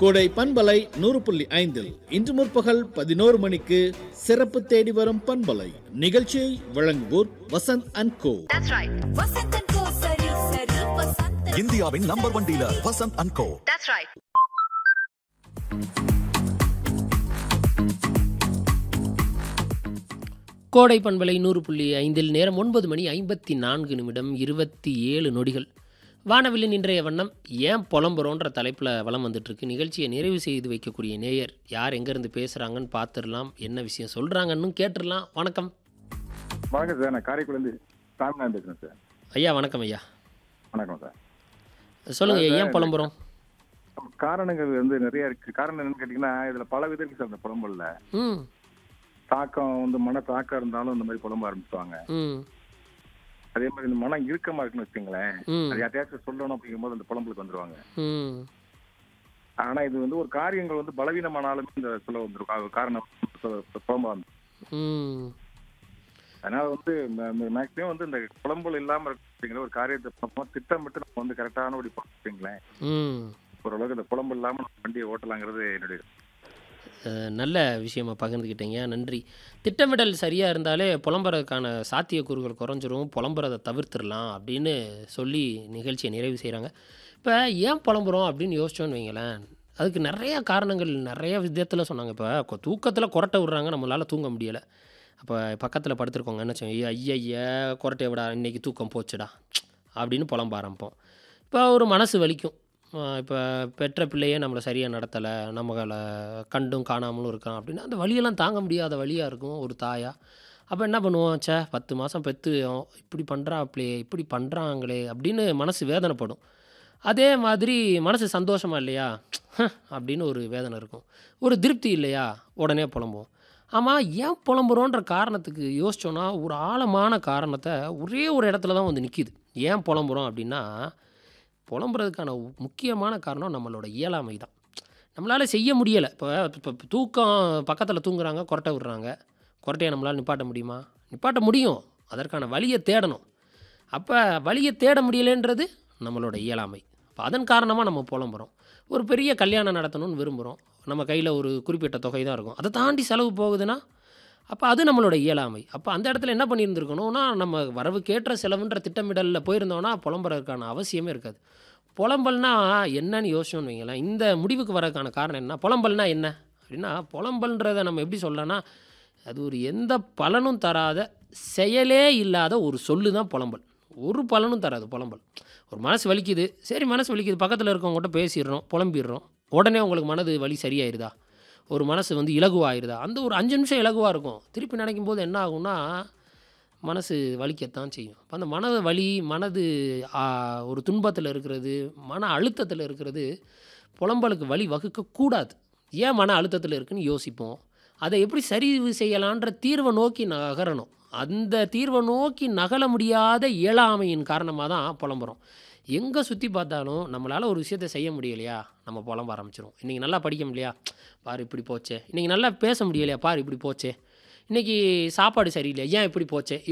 கோடை பண்பலை நூறு புள்ளி ஐந்தில் இன்று முற்பகல் பதினோரு மணிக்கு சிறப்பு தேடி வரும் பண்பலை நிகழ்ச்சியை வழங்குவோர் Vasanth and co That's right. Vasanthan co சரி சரி வசந்தன் இந்தியாவின் number one dealer Vasanth and co That's right. கோடை பண்பலை நூறு புள்ளி ஐந்தில் நேரம் ஒன்பது மணி ஐம்பத்தி நான்கு நிமிடம் இருபத்தி ஏழு நொடிகள் வானவில்லின் இன்றைய வண்ணம் ஏன் புலம்புறோன்ற தலைப்பில் வளம் வந்துட்டுருக்கு நிகழ்ச்சியை நிறைவு செய்து வைக்கக்கூடிய நேயர் யார் எங்கேருந்து பேசுகிறாங்கன்னு பார்த்துடலாம் என்ன விஷயம் சொல்கிறாங்கன்னு கேட்டுடலாம் வணக்கம் வணக்கம் சார் நான் காரைக்குடிலேருந்து சாமிநாதன் பேசுகிறேன் சார் ஐயா வணக்கம் ஐயா வணக்கம் சார் சொல்லுங்கள் ஐயா ஏன் புலம்புறோம் காரணங்கள் வந்து நிறைய இருக்கு காரணம் என்னன்னு கேட்டிங்கன்னா இதுல பல விதம் இருக்கு சார் இந்த புலம்புல ம் தாக்கம் வந்து மன தாக்கம் இருந்தாலும் இந்த மாதிரி புலம்ப ஆரம்பிச்சுவாங்க ம் அதே மாதிரி இந்த மனம் இறுக்கமா இருக்குன்னு வச்சுங்களேன் ம் அது யார்ட்டையாச்சும் சொல்லணும் அப்படிங்கும்போது அந்த புலம்புக்கு வந்துருவாங்க ம் ஆனா இது வந்து ஒரு காரியங்கள் வந்து பலவீனமானாலும் இந்த சொல்ல வந்துருக்கும் அது காரணம் சொ- புலம்ப வந்து ம் அதனால வந்து மேக்ஸிமம் வந்து இந்த புலம்பல் இல்லாம இருக்கிற ஒரு காரியத்தை பார்ப்போம் திட்டமிட்டு நம்ம வந்து கரெக்டான ஒரு வச்சுங்களேன் ம் ஓரளவுக்கு இந்த புலம்பல் இல்லாம நம்ம வண்டியை ஓட்டலாங்கிறது என்னுடைய அஹ், நல்ல விஷயமா பகிர்ந்துக்கிட்டீங்க நன்றி திட்டமிடல் சரியாக இருந்தாலே புலம்புறதுக்கான சாத்தியக்கூறுகள் குறைஞ்சிரும் புலம்புறதை தவிர்த்துடலாம் அப்படின்னு சொல்லி நிகழ்ச்சியை நிறைவு செய்கிறாங்க இப்போ ஏன் புலம்புறோம் அப்படின்னு யோசிச்சோன்னு வைங்களேன் அதுக்கு நிறைய காரணங்கள் நிறைய விதத்தில் சொன்னாங்க இப்போ தூக்கத்தில் கொரட்டை விடுறாங்க நம்மளால் தூங்க முடியலை அப்போ பக்கத்தில் படுத்துருக்கோங்க என்ன செய்யும் ஐயா ஐயா கொரட்டை விடா இன்னைக்கு தூக்கம் போச்சுடா அப்படின்னு புலம்ப ஆரம்பிப்போம் இப்போ ஒரு மனசு வலிக்கும் இப்போ பெற்ற பிள்ளையே நம்மளை சரியாக நடத்தலை நம்மளை கண்டும் காணாமலும் இருக்கான் அப்படின்னா அந்த வலியெல்லாம் தாங்க முடியாத வழியாக இருக்கும் ஒரு தாயா அப்போ என்ன பண்ணுவோம் ச்சே பத்து மாதம் பெற்று இப்படி பண்ணுறாப்ளே இப்படி பண்ணுறாங்களே அப்படின்னு மனசு வேதனைப்படும் அதே மாதிரி மனசு சந்தோஷமா இல்லையா அப்படின்னு ஒரு வேதனை இருக்கும் ஒரு திருப்தி இல்லையா உடனே புலம்புவோம் ஆமாம் ஏன் புலம்புறோன்ற காரணத்துக்கு யோசிச்சோன்னா ஒரு ஆழமான காரணத்தை ஒரே ஒரு இடத்துல தான் வந்து நிற்கிது ஏன் புலம்புறோம் அப்படின்னா புலம்புறதுக்கான உ- முக்கியமான காரணம் நம்மளோட இயலாமை தான் நம்மளால் செய்ய முடியலை இப்போ இப்போ தூக்கம் பக்கத்தில் தூங்குறாங்க கொரட்டை விடுறாங்க கொரட்டையை நம்மளால் நிப்பாட்ட முடியுமா நிப்பாட்ட முடியும் அதற்கான வழியை தேடணும் அப்போ வழியை தேட முடியலைன்றது நம்மளோட இயலாமை அப்போ அதன் காரணமாக நம்ம புலம்புறோம் ஒரு பெரிய கல்யாணம் நடத்தணும்னு விரும்புகிறோம் நம்ம கையில் ஒரு குறிப்பிட்ட தொகை தான் இருக்கும் அதை தாண்டி செலவு போகுதுன்னா அப்போ அது நம்மளோட இயலாமை அப்போ அந்த இடத்துல என்ன பண்ணியிருந்துருக்கணும்னா நம்ம வரவுக்கேற்ற செலவுன்ற திட்டமிடலில் போயிருந்தோம்னா புலம்புறதுக்கான அவசியமே இருக்காது புலம்பல்னா என்னன்னு யோசிச்சோன்னு வைங்களேன் இந்த முடிவுக்கு வரதுக்கான காரணம் என்ன புலம்பல்னா என்ன அப்படின்னா புலம்பல்ன்றதை நம்ம எப்படி சொல்லலாம்னா அது ஒரு எந்த பலனும் தராத செயலே இல்லாத ஒரு சொல்லு தான் புலம்பல் ஒரு பலனும் தராது புலம்பல் ஒரு மனசு வலிக்குது சரி மனசு வலிக்குது பக்கத்தில் இருக்கவங்ககிட்ட பேசிடுறோம் புலம்பிடுறோம் உடனே உங்களுக்கு மனது வலி சரியாயிருதா ஒரு மனசு வந்து இலகுவாயிருதா அந்த ஒரு அஞ்சு நிமிஷம் இலகுவாக இருக்கும் திருப்பி நினைக்கும் போது என்ன ஆகும்னா மனசு வலிக்கத்தான் செய்யும் அப்போ அந்த மனது வலி மனது ஆ, ஒரு துன்பத்தில் இருக்கிறது மன அழுத்தத்தில் இருக்கிறது புலம்பலுக்கு வழி வகுக்கக்கூடாது ஏன் மன அழுத்தத்தில் இருக்குன்னு யோசிப்போம் அதை எப்படி சரி செய்யலான்ற தீர்வை நோக்கி நகரணும் அந்த தீர்வை நோக்கி நகல முடியாத இயலாமையின் காரணமாக தான் புலம்புறோம் எங்கே சுற்றி பார்த்தாலும் நம்மளால் ஒரு விஷயத்தை செய்ய முடியலையா நம்ம புலம்ப ஆரம்பிச்சிரும் இன்றைக்கி நல்லா படிக்க முடியலையா பாரு இப்படி போச்சே இன்றைக்கி நல்லா பேச முடியலையா பாரு இப்படி போச்சே இன்றைக்கி சாப்பாடு சரியில்லை ஏன் இப்படி போச்சே